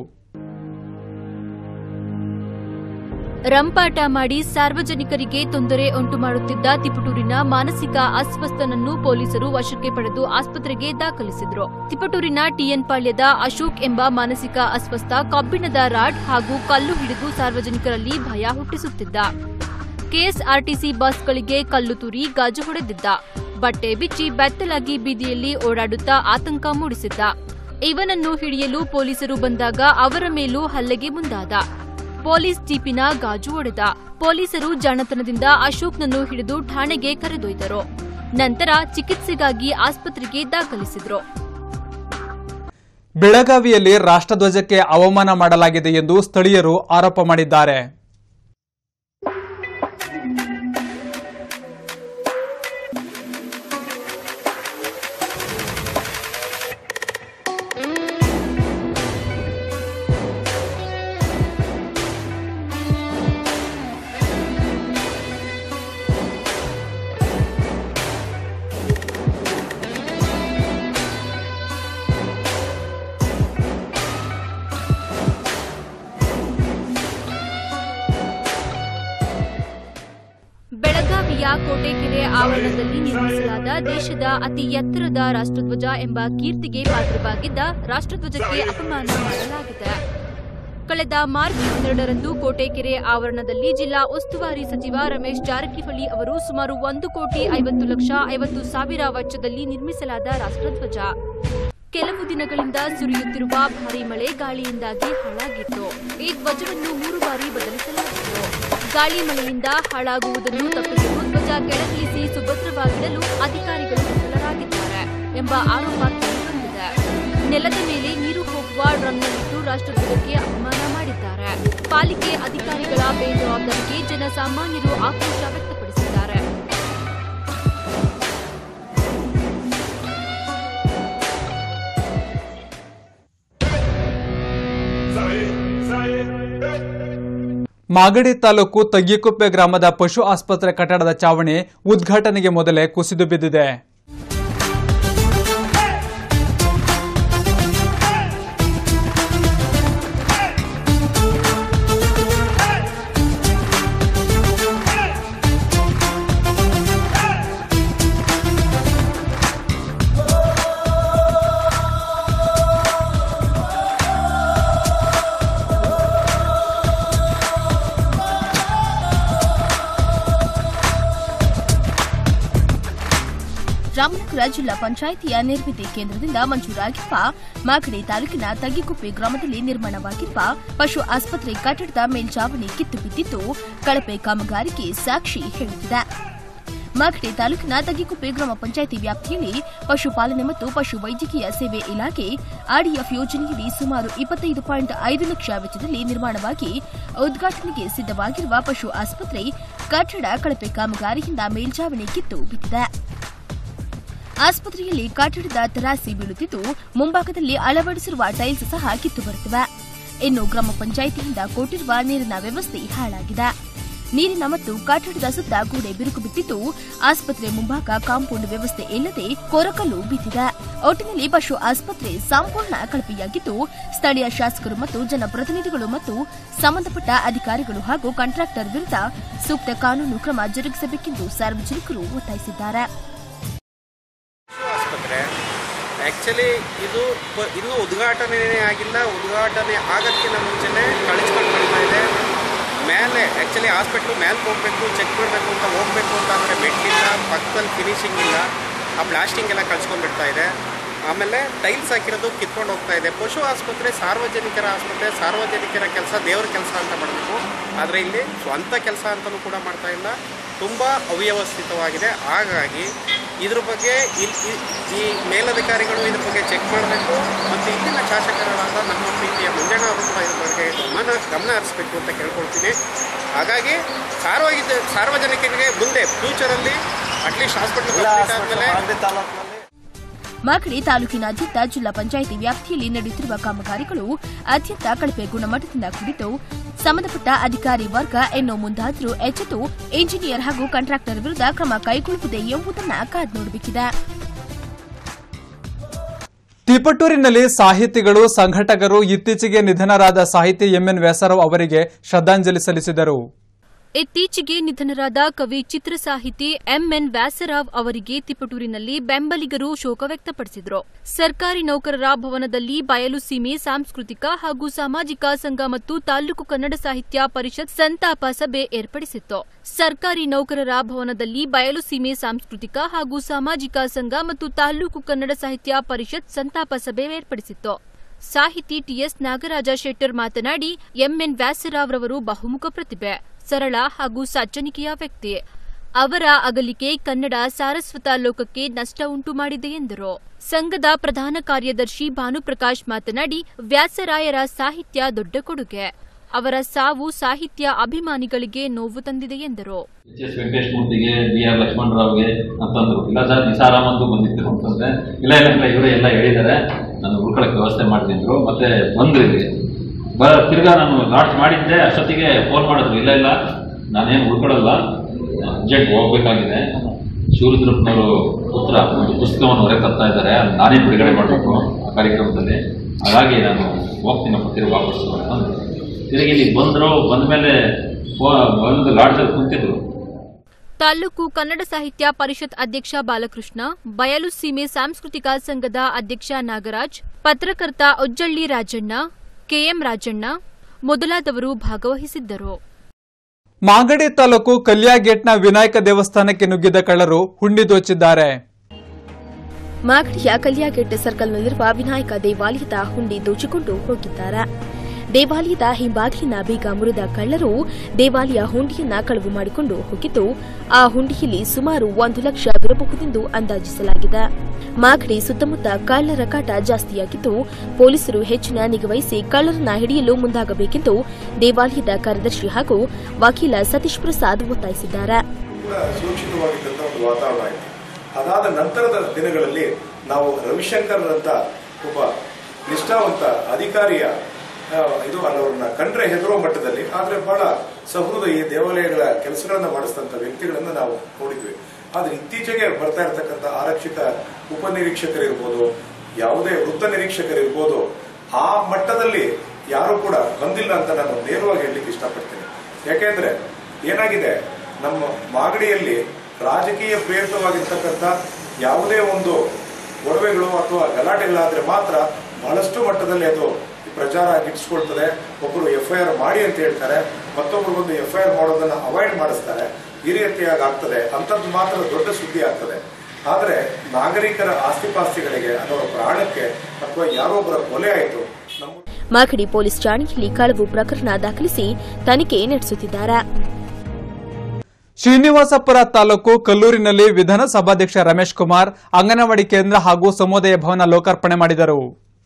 ರಂಪಾಟ ಮಾಡಿ ಸಾರ್ವಜನಿಕರಿಗೆ ತೊಂದರೆ ಉಂಟು ಮಾಡುತ್ತಿದ್ದ ತಿಪಟೂರಿನ ಮಾನಸಿಕ ಅಸ್ವಸ್ಥನನ್ನು ಪೊಲೀಸರು ವಶಕ್ಕೆ ಪಡೆದು ಆಸ್ಪತ್ರೆಗೆ ದಾಖಲಿಸಿದ್ರು ತಿಪಟೂರಿನ ಟಿಎನ್ ಪಾಳ್ಯದ ಅಶೋಕ್ ಎಂಬ ಮಾನಸಿಕ ಅಸ್ವಸ್ಥ ಕಬ್ಬಿಣದ ರಾಡ್ ಹಾಗೂ ಕಲ್ಲು ಹಿಡಿದು ಸಾರ್ವಜನಿಕರಲ್ಲಿ ಭಯ ಹುಟ್ಟಿಸುತ್ತಿದ್ದ ಕೆಎಸ್ಆರ್ಟಿಸಿ ಬಸ್ಗಳಿಗೆ ಕಲ್ಲು ತೂರಿ ಗಾಜು ಹೊಡೆದಿದ್ದ ಬಟ್ಟೆ ಬಿಚ್ಚಿ ಬೆತ್ತಲಾಗಿ ಬೀದಿಯಲ್ಲಿ ಓಡಾಡುತ್ತಾ ಆತಂಕ ಮೂಡಿಸಿದ್ದ ಇವನನ್ನು ಹಿಡಿಯಲು ಪೊಲೀಸರು ಬಂದಾಗ ಅವರ ಮೇಲೂ ಹಲ್ಲೆಗೆ ಮುಂದಾದ ಪೊಲೀಸ್ ಜೀಪಿನ ಗಾಜು ಒಡೆದ ಪೊಲೀಸರು ಜಾಣತನದಿಂದ ಅಶೋಕ್ನನ್ನು ಹಿಡಿದು ಠಾಣೆಗೆ ಕರೆದೊಯ್ದರು ನಂತರ ಚಿಕಿತ್ಸೆಗಾಗಿ ಆಸ್ಪತ್ರೆಗೆ ದಾಖಲಿಸಿದ್ರು ಬೆಳಗಾವಿಯಲ್ಲಿ ರಾಷ್ಟ್ರಧ್ವಜಕ್ಕೆ ಅವಮಾನ ಮಾಡಲಾಗಿದೆ ಎಂದು ಸ್ಥಳೀಯರು ಆರೋಪ ಮಾಡಿದ್ದಾರೆ ಬೆಳಗಾವಿಯ ಕೋಟೆಕೆರೆ ಆವರಣದಲ್ಲಿ ನಿರ್ಮಿಸಲಾದ ದೇಶದ ಅತಿ ಎತ್ತರದ ರಾಷ್ಟ್ರಧ್ವಜ ಎಂಬ ಕೀರ್ತಿಗೆ ಪಾತ್ರವಾಗಿದ್ದ ರಾಷ್ಟ್ರಧ್ವಜಕ್ಕೆ ಅಪಮಾನ ಮಾಡಲಾಗಿದೆ ಕಳೆದ ಮಾರ್ಚ್ ಹನ್ನೆರಡರಂದು ಕೋಟೆಕೆರೆ ಆವರಣದಲ್ಲಿ ಜಿಲ್ಲಾ ಉಸ್ತುವಾರಿ ಸಚಿವ ರಮೇಶ್ ಜಾರಕಿಹೊಳಿ ಅವರು ಸುಮಾರು ಒಂದು ಕೋಟಿ ಐವತ್ತು ಲಕ್ಷ ಐವತ್ತು ಸಾವಿರ ವೆಚ್ಚದಲ್ಲಿ ನಿರ್ಮಿಸಲಾದ ರಾಷ್ಟ್ರಧ್ವಜ ಕೆಲವು ದಿನಗಳಿಂದ ಸುರಿಯುತ್ತಿರುವ ಭಾರೀ ಮಳೆ ಗಾಳಿಯಿಂದಾಗಿ ಹಾಳಾಗಿತ್ತು ಈ ಧ್ವಜವನ್ನು ಮೂರು ಬಾರಿ ಬದಲಿಸಲಾಗಿತ್ತು ಗಾಳಿ ಮಳೆಯಿಂದ ಹಾಳಾಗುವುದನ್ನು ತಪ್ಪಿಸಲು ಧ್ವಜ ಕೆಳಗಿಳಿಸಿ ಸುಭದ್ರವಾಗಿಡಲು ಅಧಿಕಾರಿಗಳು ವಿಫಲರಾಗಿದ್ದಾರೆ ಎಂಬ ಆರೋಪ ಕೇಳಿಬಂದಿದೆ ನೆಲದ ಮೇಲೆ ನೀರು ಹೋಗುವ ಡ್ರಮ್ನಲ್ಲಿಟ್ಟು ರಾಷ್ಟ್ರಧ್ವಜಕ್ಕೆ ಅಪಮಾನ ಮಾಡಿದ್ದಾರೆ ಪಾಲಿಕೆ ಅಧಿಕಾರಿಗಳ ಬೇಜವಾಬ್ದಾರಿಗೆ ಜನಸಾಮಾನ್ಯರು ಆಕ್ರೋಶ ವ್ಯಕ್ತಪಡಿಸಿದ್ದಾರೆ ಮಾಗಡಿ ತಾಲೂಕು ತಗ್ಗಿಕುಪ್ಪೆ ಗ್ರಾಮದ ಪಶು ಆಸ್ಪತ್ರೆ ಕಟ್ಟಡದ ಚಾವಣಿ ಉದ್ಘಾಟನೆಗೆ ಮೊದಲೇ ಕುಸಿದು ಬಿದ್ದಿದೆ ರಾಮನಗರ ಜಿಲ್ಲಾ ಪಂಚಾಯಿತಿಯ ನಿರ್ಮಿತಿ ಕೇಂದ್ರದಿಂದ ಮಂಜೂರಾಗಿರುವ ಮಾಗಡಿ ತಾಲೂಕಿನ ತಗ್ಗಿಕುಪ್ಪೆ ಗ್ರಾಮದಲ್ಲಿ ನಿರ್ಮಾಣವಾಗಿರುವ ಪಶು ಆಸ್ಪತ್ರೆ ಕಟ್ಟಡದ ಮೇಲ್ಚಾವಣಿ ಕಿತ್ತು ಬಿದ್ದಿದ್ದು ಕಳಪೆ ಕಾಮಗಾರಿಗೆ ಸಾಕ್ಷಿ ಹೇಳುತ್ತಿದೆ ಮಾಗಡಿ ತಾಲೂಕಿನ ತಗ್ಗಿಕುಪ್ಪೆ ಗ್ರಾಮ ಪಂಚಾಯಿತಿ ವ್ಯಾಪ್ತಿಯಲ್ಲಿ ಪಶುಪಾಲನೆ ಮತ್ತು ಪಶು ವೈದ್ಯಕೀಯ ಸೇವೆ ಇಲಾಖೆ ಆರ್ಡಿಎಫ್ ಯೋಜನೆಯಡಿ ಸುಮಾರು ಇಪ್ಪತ್ತೈದು ಪಾಯಿಂಟ್ ಐದು ಲಕ್ಷ ವೆಚ್ಚದಲ್ಲಿ ನಿರ್ಮಾಣವಾಗಿ ಉದ್ಘಾಟನೆಗೆ ಸಿದ್ದವಾಗಿರುವ ಪಶು ಆಸ್ಪತ್ರೆ ಕಟ್ಟಡ ಕಳಪೆ ಕಾಮಗಾರಿಯಿಂದ ಮೇಲ್ಚಾವಣಿ ಕಿತ್ತು ಬಿದ್ದಿದೆ ಆಸ್ಪತ್ರೆಯಲ್ಲಿ ಕಟ್ಟಡದ ತರಾಸಿ ಬೀಳುತ್ತಿದ್ದು ಮುಂಭಾಗದಲ್ಲಿ ಅಳವಡಿಸಿರುವ ಟೈಲ್ಸ್ ಸಹ ಕಿತ್ತು ಬರುತ್ತಿವೆ ಇನ್ನು ಗ್ರಾಮ ಪಂಚಾಯಿತಿಯಿಂದ ಕೊಟ್ಟಿರುವ ನೀರಿನ ವ್ಯವಸ್ಥೆ ಹಾಳಾಗಿದೆ ನೀರಿನ ಮತ್ತು ಕಟ್ಟಡದ ಸುತ್ತ ಗೋಡೆ ಬಿರುಕು ಬಿಟ್ಟಿದ್ದು ಆಸ್ಪತ್ರೆ ಮುಂಭಾಗ ಕಾಂಪೌಂಡ್ ವ್ಯವಸ್ಥೆ ಇಲ್ಲದೆ ಕೊರಕಲು ಬಿದ್ದಿದೆ ಒಟ್ಟಿನಲ್ಲಿ ಪಶು ಆಸ್ಪತ್ರೆ ಸಂಪೂರ್ಣ ಕಳಪೆಯಾಗಿದ್ದು ಸ್ಥಳೀಯ ಶಾಸಕರು ಮತ್ತು ಜನಪ್ರತಿನಿಧಿಗಳು ಮತ್ತು ಸಂಬಂಧಪಟ್ಟ ಅಧಿಕಾರಿಗಳು ಹಾಗೂ ಕಾಂಟ್ರಾಕ್ಟರ್ ವಿರುದ್ಧ ಸೂಕ್ತ ಕಾನೂನು ಕ್ರಮ ಜರುಗಿಸಬೇಕೆಂದು ಸಾರ್ವಜನಿಕರು ಒತ್ತಾಯಿಸಿದ್ದಾರೆ ಆಸ್ಪತ್ರೆ ಆ್ಯಕ್ಚುಲಿ ಇದು ಪ- ಇನ್ನೂ ಉದ್ಘಾಟನೆನೇ ಆಗಿಲ್ಲ ಉದ್ಘಾಟನೆ ಆಗೋದಕ್ಕಿಂತ ಮುಂಚೆನೇ ಕಳಿಸ್ಕೊಂಡು ಬರ್ತಾ ಇದೆ ಮೇಲೆ ಆ್ಯಕ್ಚುಲಿ ಹಾಸ್ಪಿಟ್ಲು ಮೇಲೆ ಹೋಗಬೇಕು ಚೆಕ್ ಮಾಡಬೇಕು ಅಂತ ಹೋಗಬೇಕು ಅಂತ ಅಂದರೆ ಮೆಟ್ಲಿಲ್ಲ ಪಕ್ಕದಲ್ಲಿ ಫಿನಿಶಿಂಗ್ ಇಲ್ಲ ಆ ಬ್ಲಾಸ್ಟಿಂಗ್ ಎಲ್ಲ ಕಳ್ಸ್ಕೊಂಡ್ಬಿಡ್ತಾ ಇದೆ ಆಮೇಲೆ ಟೈಲ್ಸ್ ಹಾಕಿರೋದು ಕಿತ್ಕೊಂಡು ಹೋಗ್ತಾ ಇದೆ ಪಶು ಆಸ್ಪತ್ರೆ ಸಾರ್ವಜನಿಕರ ಆಸ್ಪತ್ರೆ ಸಾರ್ವಜನಿಕರ ಕೆಲಸ ದೇವ್ರ ಕೆಲಸ ಅಂತ ಮಾಡಬೇಕು ಆದರೆ ಇಲ್ಲಿ ಸ್ವಂತ ಕೆಲಸ ಅಂತಲೂ ಕೂಡ ಮಾಡ್ತಾ ಇಲ್ಲ ತುಂಬ ಅವ್ಯವಸ್ಥಿತವಾಗಿದೆ ಹಾಗಾಗಿ ಇದ್ರ ಬಗ್ಗೆ ಇಲ್- ಇ- ಈ ಮೇಲಧಿಕಾರಿಗಳು ಇದ್ರ ಬಗ್ಗೆ ಚೆಕ್ ಮಾಡಬೇಕು ಮತ್ತು ಇಲ್ಲಿನ ಶಾಸಕರಾದ ನಮ್ಮ ಪ್ರೀತಿಯ ಮಂಜಣ್ಣ ಅವರು ಕೂಡ ಇದ್ರ ಬಗ್ಗೆ ಗಮನ ಗಮನ ಹರಿಸ್ಬೇಕು ಅಂತ ಕೇಳ್ಕೊಳ್ತೀನಿ ಹಾಗಾಗಿ ಸಾರ್ವಜನಿಕ ಸಾರ್ವಜನಿಕರಿಗೆ ಮುಂದೆ ಫ್ಯೂಚರಲ್ಲಿ ಅಟ್ಲೀಸ್ಟ್ ಹಾಸ್ಪಿಟಲ್ ಕಂಪ್ಲೀಟ್ ಆದಮೇಲೆ ಮಾಗಡಿ ತಾಲೂಕಿನಾದ್ಯಂತ ಜಿಲ್ಲಾ ಪಂಚಾಯಿತಿ ವ್ಯಾಪ್ತಿಯಲ್ಲಿ ನಡೆಯುತ್ತಿರುವ ಕಾಮಗಾರಿಗಳು ಅತ್ಯಂತ ಕಳಪೆ ಗುಣಮಟ್ಟದಿಂದ ಕೂಡಿದ್ದು ಸಂಬಂಧಪಟ್ಟ ಅಧಿಕಾರಿ ವರ್ಗ ಎನ್ನೋ ಮುಂದಾದರೂ ಎಚ್ಚೆತ್ತು ಇಂಜಿನಿಯರ್ ಹಾಗೂ ಕಾಂಟ್ರಾಕ್ಟರ್ ವಿರುದ್ಧ ಕ್ರಮ ಕೈಗೊಳ್ಳುವುದೇ ಎಂಬುದನ್ನು ಕಾದು ನೋಡಬೇಕಿದೆ ತಿಪಟೂರಿನಲ್ಲಿ ಸಾಹಿತಿಗಳು ಸಂಘಟಕರು ಇತ್ತೀಚೆಗೆ ನಿಧನರಾದ ಸಾಹಿತಿ ಎಂಎನ್ ವ್ಯಾಸರಾವ್ ಅವರಿಗೆ ಶ್ರದ್ಧಾಂಜಲಿ ಸಲ್ಲಿಸಿದರು ಇತ್ತೀಚೆಗೆ ನಿಧನರಾದ ಕವಿ ಚಿತ್ರ ಸಾಹಿತಿ ಎಂಎನ್ ವ್ಯಾಸರಾವ್ ಅವರಿಗೆ ತಿಪಟೂರಿನಲ್ಲಿ ಬೆಂಬಲಿಗರು ಶೋಕ ವ್ಯಕ್ತಪಡಿಸಿದರು ಸರ್ಕಾರಿ ನೌಕರರ ಭವನದಲ್ಲಿ ಬಯಲು ಸೀಮೆ ಸಾಂಸ್ಕೃತಿಕ ಹಾಗೂ ಸಾಮಾಜಿಕ ಸಂಘ ಮತ್ತು ತಾಲೂಕು ಕನ್ನಡ ಸಾಹಿತ್ಯ ಪರಿಷತ್ ಸಂತಾಪ ಸಭೆ ಏರ್ಪಡಿಸಿತ್ತು ಸರ್ಕಾರಿ ನೌಕರರ ಭವನದಲ್ಲಿ ಬಯಲು ಸೀಮೆ ಸಾಂಸ್ಕೃತಿಕ ಹಾಗೂ ಸಾಮಾಜಿಕ ಸಂಘ ಮತ್ತು ತಾಲೂಕು ಕನ್ನಡ ಸಾಹಿತ್ಯ ಪರಿಷತ್ ಸಂತಾಪ ಸಭೆ ಏರ್ಪಡಿಸಿತ್ತು ಸಾಹಿತಿ ಟಿಎಸ್ ನಾಗರಾಜ ಶೆಟ್ಟರ್ ಮಾತನಾಡಿ ಎಂಎನ್ ವ್ಯಾಸರಾವ್ ರವರು ಬಹುಮುಖ ಪ್ರತಿಭೆ ಸರಳ ಹಾಗೂ ಸಜ್ಜನಿಕೆಯ ವ್ಯಕ್ತಿ ಅವರ ಅಗಲಿಕೆ ಕನ್ನಡ ಸಾರಸ್ವತ ಲೋಕಕ್ಕೆ ನಷ್ಟ ಉಂಟು ಮಾಡಿದೆ ಎಂದರು ಸಂಘದ ಪ್ರಧಾನ ಕಾರ್ಯದರ್ಶಿ ಭಾನುಪ್ರಕಾಶ್ ಮಾತನಾಡಿ ವ್ಯಾಸರಾಯರ ಸಾಹಿತ್ಯ ದೊಡ್ಡ ಕೊಡುಗೆ ಅವರ ಸಾವು ಸಾಹಿತ್ಯ ಅಭಿಮಾನಿಗಳಿಗೆ ನೋವು ತಂದಿದೆ ಎಂದರು ಎಚ್ ಎಸ್ ವೆಂಕಟೇಶ್ ಮೂರ್ತಿಗೆ ಬಿ ಆರ್ ಲಕ್ಷ್ಮಣರಾವ್ಗೆ ಅಂತಂದ್ರು ಇಲ್ಲ ಸರ್ ನಿಸಾರಾಮ್ ಅಂತೂ ಬಂದಿತ್ತು ಅಂತಂದ್ರೆ ಇಲ್ಲ ಇಲ್ಲ ಇಲ್ಲ ಇವರೇ ಎಲ್ಲ ಹೇಳಿದ್ದಾರೆ ನಾನು ಉಳ್ಕೊಳಕ್ಕೆ ವ್ಯವಸ್ಥೆ ಮಾಡ್ತಿದ್ರು ಮತ್ತೆ ಬಂದ್ರಿ ಇಲ್ಲಿ ಬ ತಿರ್ಗಾ ನಾನು ಲಾಂಚ್ ಮಾಡಿದ್ದೆ ಅಷ್ಟೊತ್ತಿಗೆ ಫೋನ್ ಮಾಡಿದ್ರು ಇಲ್ಲ ಇಲ್ಲ ನಾನೇನು ಉಳ್ಕೊಳಲ್ಲ ಅರ್ಜೆಂಟ್ ಹೋಗ್ಬೇಕಾಗಿದೆ ಶಿವರುದ್ರಪ್ಪನವರು ಪುತ್ರ ಒಂದು ಪುಸ್ತಕವನ್ನು ಹೊರಗೆ ತರ್ತಾ ಇದ್ದಾರೆ ಅದನ್ನ ನಾನೇ ಬಿಡುಗಡೆ ಮಾಡಬೇಕು ಆ ಕಾರ್ಯಕ್ರಮದಲ್ಲಿ ಹಾಗಾಗಿ ನಾನು ಹೋಗ್ತೀನಪ್ಪ ತಿರುಗಿ ವಾಪಸ್ಸು ಅಂತಂದ್ರು ತಿರುಗಿ ಇಲ್ಲಿ ಬಂದರು ಬಂದಮೇಲೆ ಬಂದು ಲಾಡ್ಜಲ್ಲಿ ಕುಂತಿದ್ರು ತಾಲೂಕು ಕನ್ನಡ ಸಾಹಿತ್ಯ ಪರಿಷತ್ ಅಧ್ಯಕ್ಷ ಬಾಲಕೃಷ್ಣ ಬಯಲು ಸೀಮೆ ಸಾಂಸ್ಕೃತಿಕ ಸಂಘದ ಅಧ್ಯಕ್ಷ ನಾಗರಾಜ್ ಪತ್ರಕರ್ತ ಉಜ್ಜಳ್ಳಿ ರಾಜಣ್ಣ ಕೆಎಂ ರಾಜಣ್ಣ ಮೊದಲಾದವರು ಭಾಗವಹಿಸಿದ್ದರು ಮಾಗಡಿ ತಾಲೂಕು ಕಲ್ಯಾಗೇಟ್ನ ವಿನಾಯಕ ದೇವಸ್ಥಾನಕ್ಕೆ ನುಗ್ಗಿದ ಕಳ್ಳರು ಹುಂಡಿ ದೋಚಿದ್ದಾರೆ ಮಾಗಡಿಯ ಕಲ್ಯಾಗೆಟ್ಟೆ ಸರ್ಕಲ್ನಲ್ಲಿರುವ ವಿನಾಯಕ ದೇವಾಲಯದ ಹುಂಡಿ ದೋಚಿಕೊಂಡು ಹೋಗಿದ್ದಾರೆ ದೇವಾಲಯದ ಹಿಂಬಾಗಿಲಿನ ಬೀಗ ಮುರಿದ ಕಳ್ಳರು ದೇವಾಲಯ ಹುಂಡಿಯನ್ನ ಕಳವು ಮಾಡಿಕೊಂಡು ಹೋಗಿದ್ದು ಆ ಹುಂಡಿಯಲ್ಲಿ ಸುಮಾರು ಒಂದು ಲಕ್ಷವಿರಬಹುದೆಂದು ಅಂದಾಜಿಸಲಾಗಿದೆ ಮಾಗಡಿ ಸುತ್ತಮುತ್ತ ಕಳ್ಳರ ಕಾಟ ಜಾಸ್ತಿಯಾಗಿದ್ದು ಪೊಲೀಸರು ಹೆಚ್ಚಿನ ನಿಗಾವಹಿಸಿ ಕಳ್ಳರನ್ನ ಹಿಡಿಯಲು ಮುಂದಾಗಬೇಕೆಂದು ದೇವಾಲಯದ ಕಾರ್ಯದರ್ಶಿ ಹಾಗೂ ವಕೀಲ ಸತೀಶ್ ಪ್ರಸಾದ್ ಒತ್ತಾಯಿಸಿದ್ದಾರೆ ಕೂಡ ಸುರಕ್ಷಿತವಾಗಿದ್ದಂಥ ಒಂದು ವಾತಾವರಣ ಆಯಿತು ಅದಾದ ನಂತರದ ದಿನಗಳಲ್ಲಿ ನಾವು ರವಿಶಂಕರ್ ಅಂತ ಒಬ್ಬ ನಿಷ್ಠಾವಂತ ಅಧಿಕಾರಿಯ ಆ, ಇದು ಅವ್ರನ್ನ ಕಂಡ್ರೆ ಹೆದರೋ ಮಟ್ಟದಲ್ಲಿ ಆದರೆ ಬಹಳ ಸಹೃದಯಿ ದೇವಾಲಯಗಳ ಕೆಲಸಗಳನ್ನ ಮಾಡಿಸಿದಂಥ ವ್ಯಕ್ತಿಗಳನ್ನ ನಾವು ನೋಡಿದ್ವಿ ಆದ್ರೆ ಇತ್ತೀಚೆಗೆ ಬರ್ತಾ ಇರತಕ್ಕಂಥ ಆರಕ್ಷಕ ಉಪನಿರೀಕ್ಷಕರಿರ್ಬೋದು ಯಾವುದೇ ವೃತ್ತ ನಿರೀಕ್ಷಕರಿರ್ಬೋದು ಆ ಮಟ್ಟದಲ್ಲಿ ಯಾರು ಕೂಡ ಬಂದಿಲ್ಲ ಅಂತ ನಾನು ನೇರವಾಗಿ ಹೇಳಲಿಕ್ಕೆ ಇಷ್ಟಪಡ್ತೀನಿ ಯಾಕೆಂದ್ರೆ ಏನಾಗಿದೆ ನಮ್ಮ ಮಾಗಡಿಯಲ್ಲಿ ರಾಜಕೀಯ ಪ್ರೇರಿತವಾಗಿರ್ತಕ್ಕಂಥ ಯಾವುದೇ ಒಂದು ಒಡವೆಗಳು ಅಥವಾ ಗಲಾಟೆಗಳಾದ್ರೆ ಮಾತ್ರ ಬಹಳಷ್ಟು ಮಟ್ಟದಲ್ಲಿ ಅದು ಪ್ರಚಾರ ಗಿಟ್ಟಿಸ್ಕೊಳ್ತದೆ ಒಬ್ಬರು ಎಫ್ ಐ ಆರ್ ಮಾಡಿ ಅಂತ ಹೇಳ್ತಾರೆ ಮತ್ತೊಬ್ಬರು ಬಂದು ಎಫ್ ಐ ಆರ್ ಮಾಡೋದನ್ನ ಅವಾಯ್ಡ್ ಮಾಡಿಸ್ತಾರೆ ಈ ರೀತಿಯಾಗಿ ಆಗ್ತದೆ ಅಂಥದ್ದು ಮಾತ್ರ ದೊಡ್ಡ ಸುದ್ದಿ ಆಗ್ತದೆ ಆದರೆ ನಾಗರಿಕರ ಆಸ್ತಿಪಾಸ್ತಿಗಳಿಗೆ ಅಥವಾ ಪ್ರಾಣಕ್ಕೆ ಅಥವಾ ಯಾರೋ ಒಬ್ಬರ ಕೊಲೆ ಆಯಿತು ನಮ್ಮ ಮಾಗಡಿ ಪೊಲೀಸ್ ಠಾಣೆಯಲ್ಲಿ ಕಳವು ಪ್ರಕರಣ ದಾಖಲಿಸಿ ತನಿಖೆ ನಡೆಸುತ್ತಿದ್ದಾರೆ ಶ್ರೀನಿವಾಸಪುರ ತಾಲೂಕು ಕಲ್ಲೂರಿನಲ್ಲಿ ವಿಧಾನಸಭಾಧ್ಯಕ್ಷ ರಮೇಶ್ ಕುಮಾರ್ ಅಂಗನವಾಡಿ ಕೇಂದ್ರ ಹಾಗೂ ಸಮುದಾಯ ಭವನ ಲೋಕಾರ್ಪಣೆ ಮಾಡಿದರು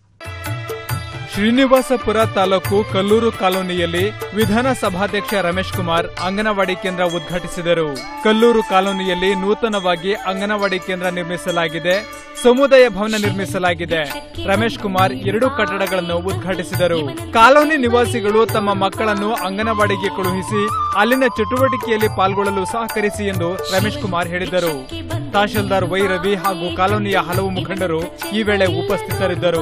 ಶ್ರೀನಿವಾಸಪುರ ತಾಲೂಕು ಕಲ್ಲೂರು ಕಾಲೋನಿಯಲ್ಲಿ ವಿಧಾನಸಭಾಧ್ಯಕ್ಷ ರಮೇಶ್ ಕುಮಾರ್ ಅಂಗನವಾಡಿ ಕೇಂದ್ರ ಉದ್ಘಾಟಿಸಿದರು ಕಲ್ಲೂರು ಕಾಲೋನಿಯಲ್ಲಿ ನೂತನವಾಗಿ ಅಂಗನವಾಡಿ ಕೇಂದ್ರ ನಿರ್ಮಿಸಲಾಗಿದೆ ಸಮುದಾಯ ಭವನ ನಿರ್ಮಿಸಲಾಗಿದೆ ರಮೇಶ್ ಕುಮಾರ್ ಎರಡು ಕಟ್ಟಡಗಳನ್ನು ಉದ್ಘಾಟಿಸಿದರು ಕಾಲೋನಿ ನಿವಾಸಿಗಳು ತಮ್ಮ ಮಕ್ಕಳನ್ನು ಅಂಗನವಾಡಿಗೆ ಕಳುಹಿಸಿ ಅಲ್ಲಿನ ಚಟುವಟಿಕೆಯಲ್ಲಿ ಪಾಲ್ಗೊಳ್ಳಲು ಸಹಕರಿಸಿ ಎಂದು ರಮೇಶ್ ಕುಮಾರ್ ಹೇಳಿದರು ತಹಶೀಲ್ದಾರ್ ವೈ ರವಿ ಹಾಗೂ ಕಾಲೋನಿಯ ಹಲವು ಮುಖಂಡರು ಈ ವೇಳೆ ಉಪಸ್ಥಿತರಿದ್ದರು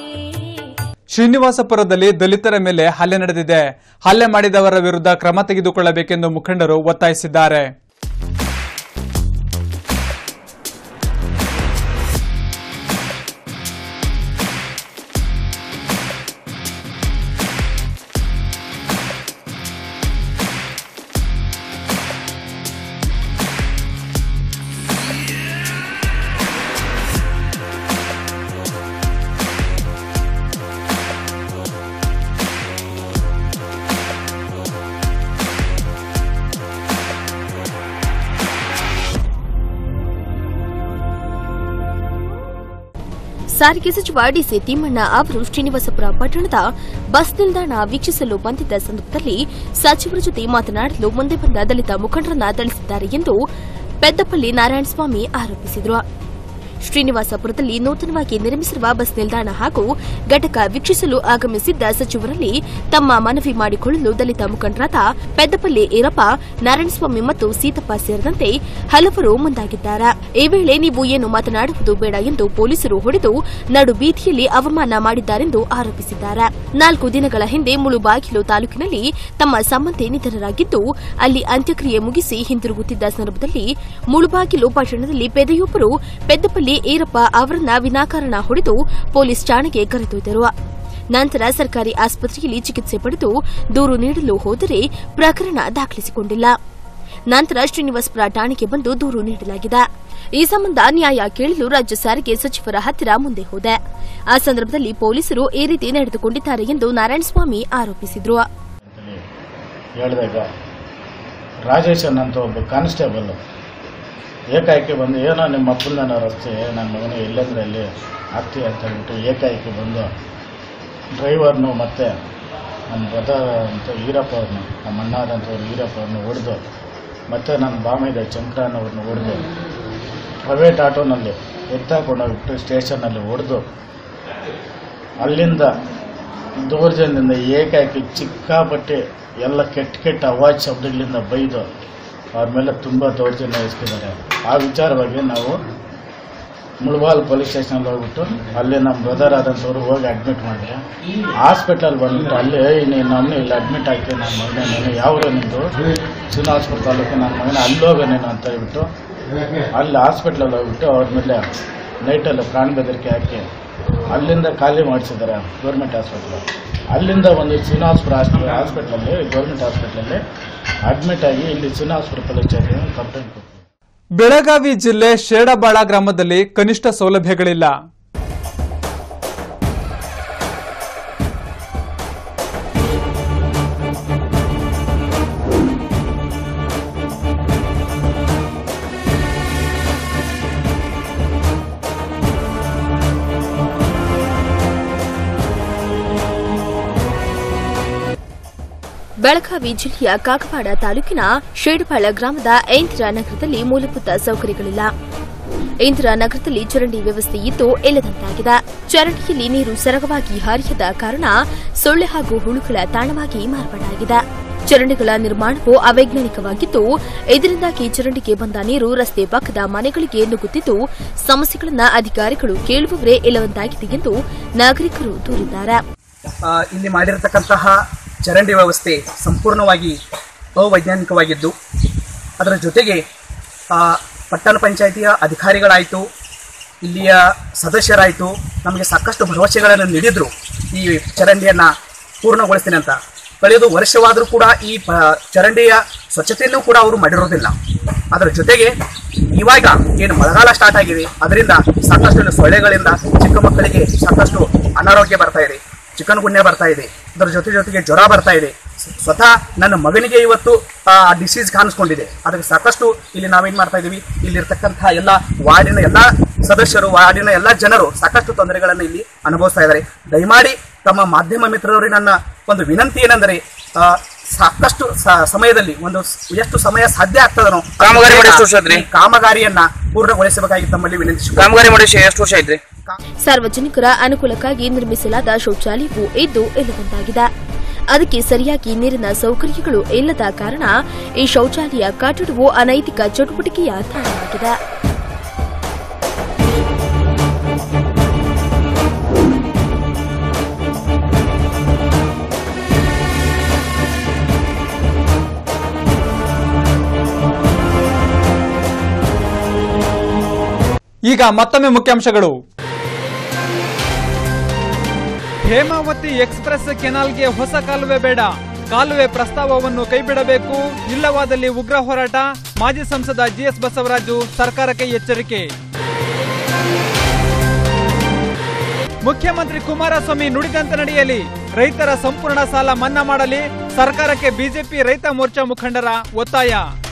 ಶ್ರೀನಿವಾಸಪುರದಲ್ಲಿ ದಲಿತರ ಮೇಲೆ ಹಲ್ಲೆ ನಡೆದಿದೆ ಹಲ್ಲೆ ಮಾಡಿದವರ ವಿರುದ್ಧ ಕ್ರಮ ತೆಗೆದುಕೊಳ್ಳಬೇಕೆಂದು ಮುಖಂಡರು ಒತ್ತಾಯಿಸಿದ್ದಾರೆ ಸಾರಿಗೆ ಸಚಿವ ಡಿಸಿ ತಿಮ್ಮಣ್ಣ ಅವರು ಶ್ರೀನಿವಾಸಪುರ ಪಟ್ಟಣದ ಬಸ್ ನಿಲ್ದಾಣ ವೀಕ್ಷಿಸಲು ಬಂದಿದ್ದ ಸಂದರ್ಭದಲ್ಲಿ ಸಚಿವರ ಜೊತೆ ಮಾತನಾಡಲು ಮುಂದೆ ಬಂದ ದಲಿತ ಮುಖಂಡರನ್ನ ಥಳಿಸಿದ್ದಾರೆ ಎಂದು ಪೆದ್ದಪಲ್ಲಿ ನಾರಾಯಣಸ್ವಾಮಿ ಆರೋಪಿಸಿದರು ಶ್ರೀನಿವಾಸಪುರದಲ್ಲಿ ನೂತನವಾಗಿ ನಿರ್ಮಿಸಿರುವ ಬಸ್ ನಿಲ್ದಾಣ ಹಾಗೂ ಘಟಕ ವೀಕ್ಷಿಸಲು ಆಗಮಿಸಿದ್ದ ಸಚಿವರಲ್ಲಿ ತಮ್ಮ ಮನವಿ ಮಾಡಿಕೊಳ್ಳಲು ದಲಿತ ಮುಖಂಡರಾದ ಪೆದ್ದಪಲ್ಲಿ ಈರಪ್ಪ ನಾರಾಯಣಸ್ವಾಮಿ ಮತ್ತು ಸೀತಪ್ಪ ಸೇರಿದಂತೆ ಹಲವರು ಮುಂದಾಗಿದ್ದಾರೆ ಈ ವೇಳೆ ನೀವು ಏನು ಮಾತನಾಡುವುದು ಬೇಡ ಎಂದು ಪೊಲೀಸರು ಹೊಡೆದು ನಡು ಬೀದಿಯಲ್ಲಿ ಅವಮಾನ ಮಾಡಿದ್ದಾರೆಂದು ಆರೋಪಿಸಿದ್ದಾರೆ ನಾಲ್ಕು ದಿನಗಳ ಹಿಂದೆ ಮುಳುಬಾಗಿಲು ತಾಲೂಕಿನಲ್ಲಿ ತಮ್ಮ ಸಂಬಂಧಿ ನಿಧನರಾಗಿದ್ದು ಅಲ್ಲಿ ಅಂತ್ಯಕ್ರಿಯೆ ಮುಗಿಸಿ ಹಿಂದಿರುಗುತ್ತಿದ್ದ ಸಂದರ್ಭದಲ್ಲಿ ಮುಳುಬಾಗಿಲು ಪಟ್ಟಣದಲ್ಲಿ ಪೇದೆಯೊಬ್ಬರು ಪೆದ್ದಪಲ್ಲಿ ಈರಪ್ಪ ಅವರನ್ನ ವಿನಾಕಾರಣ ಹೊಡೆದು ಪೊಲೀಸ್ ಠಾಣೆಗೆ ಕರೆದೊಯ್ದರು ನಂತರ ಸರ್ಕಾರಿ ಆಸ್ಪತ್ರೆಯಲ್ಲಿ ಚಿಕಿತ್ಸೆ ಪಡೆದು ದೂರು ನೀಡಲು ಹೋದರೆ ಪ್ರಕರಣ ದಾಖಲಿಸಿಕೊಂಡಿಲ್ಲ ನಂತರ ಶ್ರೀನಿವಾಸಪುರ ಠಾಣೆಗೆ ಬಂದು ದೂರು ನೀಡಲಾಗಿದೆ ಈ ಸಂಬಂಧ ನ್ಯಾಯ ಕೇಳಲು ರಾಜ್ಯ ಸಾರಿಗೆ ಸಚಿವರ ಹತ್ತಿರ ಮುಂದೆ ಹೋದೆ ಆ ಸಂದರ್ಭದಲ್ಲಿ ಪೊಲೀಸರು ಈ ರೀತಿ ನಡೆದುಕೊಂಡಿದ್ದಾರೆ ಎಂದು ನಾರಾಯಣಸ್ವಾಮಿ ಆರೋಪಿಸಿದರು ಅಂತೇಳಿ ಹೇಳಿದಾಗ ರಾಜೇಶನ್ ಅಂತ ಒಬ್ಬ ಕಾನ್ಸ್ಟೇಬಲ್ ಏಕಾಏಕಿ ಬಂದು ಏನೋ ನಿಮ್ಮ ಅಪ್ಪನ ರಸ್ತೆ ನನ್ನ ಮಗನ ಎಲ್ಲಂದ್ರೆ ಅಲ್ಲಿ ಆಗ್ತೀವಿ ಅಂತ ಹೇಳ್ಬಿಟ್ಟು ಏಕಾಏಕಿ ಬಂದು ಡ್ರೈವರ್ನು ಮತ್ತು ನಮ್ಮ ಬ್ರದರ್ ಅಂತ ಈರಪ್ಪ ಅವ್ರನ್ನ ನಮ್ಮ ಅಣ್ಣ ಆದಂಥವ್ರು ಈರಪ್ಪ ಅವ್ರನ್ನ ಹೊಡೆದು ಮತ್ತು ನನ್ನ ಬಾಮಿದ ಚಂಕ್ರನ್ ಅವ್ರನ್ನ ಹೊಡೆದು ಪ್ರೈವೇಟ್ ಆಟೋನಲ್ಲಿ ಎತ್ತಾಕೊಂಡೋಗ್ಬಿಟ್ಟು ಸ್ಟೇಷನ್ನಲ್ಲಿ ಹೊಡೆದು ಅಲ್ಲಿಂದ ದೌರ್ಜನ್ಯದಿಂದ ಏಕಾಏಕಿ ಚಿಕ್ಕಾಪಟ್ಟೆ ಎಲ್ಲ ಕೆಟ್ಟ ಕೆಟ್ಟ ಅವಾಜ್ ಶಬ್ದಗಳಿಂದ ಬೈದು ಅವ್ರ ಮೇಲೆ ತುಂಬ ದೌರ್ಜನ್ಯ ಎಸ್ಕಿದ್ದಾರೆ ಆ ವಿಚಾರವಾಗಿ ನಾವು ಮುಳಬಾಲ್ ಪೊಲೀಸ್ ಸ್ಟೇಷನಲ್ಲಿ ಹೋಗ್ಬಿಟ್ಟು ಅಲ್ಲಿ ನಮ್ಮ ಬ್ರದರ್ ಆದಂಥವ್ರು ಹೋಗಿ ಅಡ್ಮಿಟ್ ಮಾಡಿದ್ರೆ ಹಾಸ್ಪಿಟಲ್ ಬಂದ್ಬಿಟ್ಟು ಅಲ್ಲಿ ನೀನು ನಮ್ಮ ಇಲ್ಲಿ ಅಡ್ಮಿಟ್ ಆಗ್ತೀನಿ ನನ್ನ ಮಗನ ನೀನು ಯಾವ ನಿಂದು ಶ್ರೀನಿವಾಸಪುರ ತಾಲೂಕು ನನ್ನ ಮಗನ ಅಲ್ಲಿ ಹೋಗ ನೀನು ಅಂತ ಹೇಳ್ಬಿಟ್ಟು ಅಲ್ಲಿ ಹಾಸ್ಪಿಟ್ಲಲ್ಲಿ ಹೋಗ್ಬಿಟ್ಟು ಅವ್ರ ಮೇಲೆ ನೈಟಲ್ಲಿ ಪ್ರಾಣ ಬೆದರಿಕೆ ಹಾಕಿ ಅಲ್ಲಿಂದ ಖಾಲಿ ಮಾಡಿಸಿದ್ದಾರೆ ಗೌರ್ಮೆಂಟ್ ಹಾಸ್ಪಿಟ್ಲು ಅಲ್ಲಿಂದ ಒಂದು ಶ್ರೀನಿವಾಸಪುರ ಹಾಸ್ಪಿಟಲ್ ಹಾಸ್ಪಿಟ್ಲಲ್ಲಿ ಗೌರ್ಮೆಂಟ್ ಹಾಸ್ಪಿಟ್ಲಲ್ಲಿ ಅಡ್ಮಿಟ್ ಆಗಿ ಇಲ್ಲಿ ಶ್ರೀನಿವಾಸಪುರ ಪೊಲೀಸ್ ಸ್ಟೇಷನ್ ಕಂಪ್ಲೇಂಟ್ ಕೊಡ್ತೀವಿ ಬೆಳಗಾವಿ ಜಿಲ್ಲೆ ಶೇಡಬಾಳ ಗ್ರಾಮದಲ್ಲಿ ಕನಿಷ್ಠ ಸೌಲಭ್ಯಗಳಿಲ್ಲ ಬೆಳಗಾವಿ ಜಿಲ್ಲೆಯ ಕಾಗವಾಡ ತಾಲೂಕಿನ ಶೇಡಪಾಳ ಗ್ರಾಮದ ಐಂದಿರಾ ನಗರದಲ್ಲಿ ಮೂಲಭೂತ ಸೌಕರ್ಯಗಳಿಲ್ಲ ಇಂದಿರಾ ನಗರದಲ್ಲಿ ಚರಂಡಿ ವ್ಯವಸ್ಥೆ ಇದ್ದು ಇಲ್ಲದಂತಾಗಿದೆ ಚರಂಡಿಯಲ್ಲಿ ನೀರು ಸರಗವಾಗಿ ಹರಿಯದ ಕಾರಣ ಸೊಳ್ಳೆ ಹಾಗೂ ಹುಳುಗಳ ತಾಣವಾಗಿ ಮಾರ್ಪಾಡಾಗಿದೆ ಚರಂಡಿಗಳ ನಿರ್ಮಾಣವು ಅವೈಜ್ಞಾನಿಕವಾಗಿದ್ದು ಇದರಿಂದಾಗಿ ಚರಂಡಿಗೆ ಬಂದ ನೀರು ರಸ್ತೆ ಪಕ್ಕದ ಮನೆಗಳಿಗೆ ನುಗ್ಗುತ್ತಿದ್ದು ಸಮಸ್ಯೆಗಳನ್ನು ಅಧಿಕಾರಿಗಳು ಕೇಳುವವರೇ ಇಲ್ಲವಂತಾಗಿದೆ ಎಂದು ನಾಗರಿಕರು ದೂರಿದ್ದಾರೆ ಆ, ಇಲ್ಲಿ ಮಾಡಿರತಕ್ಕಂತಹ ಚರಂಡಿ ವ್ಯವಸ್ಥೆ ಸಂಪೂರ್ಣವಾಗಿ ಅವೈಜ್ಞಾನಿಕವಾಗಿದ್ದು ಅದರ ಜೊತೆಗೆ ಆ, ಪಟ್ಟಣ ಪಂಚಾಯಿತಿಯ ಅಧಿಕಾರಿಗಳಾಯಿತು ಇಲ್ಲಿಯ ಸದಸ್ಯರಾಯಿತು ನಮಗೆ ಸಾಕಷ್ಟು ಭರವಸೆಗಳನ್ನು ನೀಡಿದ್ರು ಈ ಚರಂಡಿಯನ್ನು ಪೂರ್ಣಗೊಳಿಸ್ತೀನಿ ಅಂತ ಕಳೆದು ವರ್ಷವಾದರೂ ಕೂಡ ಈ ಪ ಚರಂಡಿಯ ಸ್ವಚ್ಛತೆಯನ್ನು ಕೂಡ ಅವರು ಮಾಡಿರೋದಿಲ್ಲ ಅದರ ಜೊತೆಗೆ ಇವಾಗ ಏನು ಮಳೆಗಾಲ ಸ್ಟಾರ್ಟ್ ಆಗಿದೆ ಅದರಿಂದ ಸಾಕಷ್ಟು ಸೊಳ್ಳೆಗಳಿಂದ ಚಿಕ್ಕ ಮಕ್ಕಳಿಗೆ ಸಾಕಷ್ಟು ಅನಾರೋಗ್ಯ ಬರ್ತಾ ಇದೆ ಚಿಕನ್ ಗುನ್ಯ ಬರ್ತಾ ಇದೆ ಅದರ ಜೊತೆ ಜೊತೆಗೆ ಜ್ವರ ಬರ್ತಾ ಇದೆ ಸ್- ಸ್ವತಃ ನನ್ನ ಮಗನಿಗೆ ಇವತ್ತು ಆ ಡಿಸೀಸ್ ಕಾಣಿಸ್ಕೊಂಡಿದೆ ಅದಕ್ಕೆ ಸಾಕಷ್ಟು ಇಲ್ಲಿ ನಾವೇನ್ ಮಾಡ್ತಾ ಇದೀವಿ ಇಲ್ಲಿರ್ತಕ್ಕಂತಹ ಎಲ್ಲ ವಾರ್ಡಿನ ಎಲ್ಲ ಸದಸ್ಯರು ವಾರ್ಡಿನ ಎಲ್ಲ ಜನರು ಸಾಕಷ್ಟು ತೊಂದರೆಗಳನ್ನು ಇಲ್ಲಿ ಅನುಭವಿಸ್ತಾ ಇದ್ದಾರೆ ದಯಮಾಡಿ ತಮ್ಮ ಮಾಧ್ಯಮ ಮಿತ್ರರವರಿಗೆ ನನ್ನ ಒಂದು ವಿನಂತಿ ಏನೆಂದರೆ ಆ, ಸಾಕಷ್ಟು ಸ- ಸಮಯದಲ್ಲಿ ಒಂದು ಸ್- ಎಷ್ಟು ಸಮಯ ಸಾಧ್ಯ ಆಗ್ತದನೋ ಕಾಮಗಾರಿ ಮಾಡಿ ಎಷ್ಟು ವರ್ಷ ಆತ್ರಿ? ಈ ಕಾಮಗಾರಿಯನ್ನ ಪೂರ್ಣಗೊಳಿಸಬೇಕಾಗಿ ತಮ್ಮಲ್ಲಿ ವಿನಂತಿ ಕಾಮಗಾರಿ ಮಾಡಿ ಎಷ್ಟು ವರ್ಷ ಆಯ್ತ್ರಿ ಸಾರ್ವಜನಿಕರ ಅನುಕೂಲಕ್ಕಾಗಿ ನಿರ್ಮಿಸಲಾದ ಶೌಚಾಲಯವೂ ಇದ್ದು ಇಲ್ಲದಂತಾಗಿದೆ ಅದಕ್ಕೆ ಸರಿಯಾಗಿ ನೀರಿನ ಸೌಕರ್ಯಗಳು ಇಲ್ಲದ ಕಾರಣ ಈ ಶೌಚಾಲಯ ಕಟ್ಟಡವು ಅನೈತಿಕ ಚಟುವಟಿಕೆಯ ತಾಣವಾಗಿದೆ ಈಗ ಮತ್ತೊಮ್ಮೆ ಮುಖ್ಯಾಂಶಗಳು ಹೇಮಾವತಿ ಎಕ್ಸ್ಪ್ರೆಸ್ ಕೆನಾಲ್ಗೆ ಹೊಸ ಕಾಲುವೆ ಬೇಡ ಕಾಲುವೆ ಪ್ರಸ್ತಾವವನ್ನು ಕೈಬಿಡಬೇಕು ಇಲ್ಲವಾದಲ್ಲಿ ಉಗ್ರ ಹೋರಾಟ ಮಾಜಿ ಸಂಸದ ಜಿಎಸ್ ಬಸವರಾಜು ಸರ್ಕಾರಕ್ಕೆ ಎಚ್ಚರಿಕೆ ಮುಖ್ಯಮಂತ್ರಿ ಕುಮಾರಸ್ವಾಮಿ ನುಡಿದಂತೆ ನಡೆಯಲಿ ರೈತರ ಸಂಪೂರ್ಣ ಸಾಲ ಮನ್ನಾ ಮಾಡಲಿ ಸರ್ಕಾರಕ್ಕೆ ಬಿಜೆಪಿ ರೈತ ಮೋರ್ಚಾ ಮುಖಂಡರ ಒತ್ತಾಯ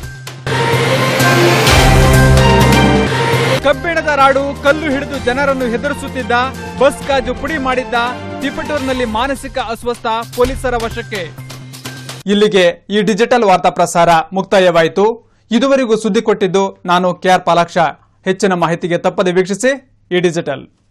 ಕಬ್ಬಿಣದ ರಾಡು ಕಲ್ಲು ಹಿಡಿದು ಜನರನ್ನು ಹೆದರಿಸುತ್ತಿದ್ದ ಬಸ್ ಗಾಜು ಪುಡಿ ಮಾಡಿದ್ದ ತಿಪಟೂರಿನಲ್ಲಿ ಮಾನಸಿಕ ಅಸ್ವಸ್ಥ ಪೊಲೀಸರ ವಶಕ್ಕೆ ಇಲ್ಲಿಗೆ ಈ ಡಿಜಿಟಲ್ ವಾರ್ತಾ ಪ್ರಸಾರ ಮುಕ್ತಾಯವಾಯಿತು ಇದುವರೆಗೂ ಸುದ್ದಿ ಕೊಟ್ಟಿದ್ದು ನಾನು ಕೆಆರ್ ಪಾಲಾಕ್ಷ ಹೆಚ್ಚಿನ ಮಾಹಿತಿಗೆ ತಪ್ಪದೆ ವೀಕ್ಷಿಸಿ ಈ ಡಿಜಿಟಲ್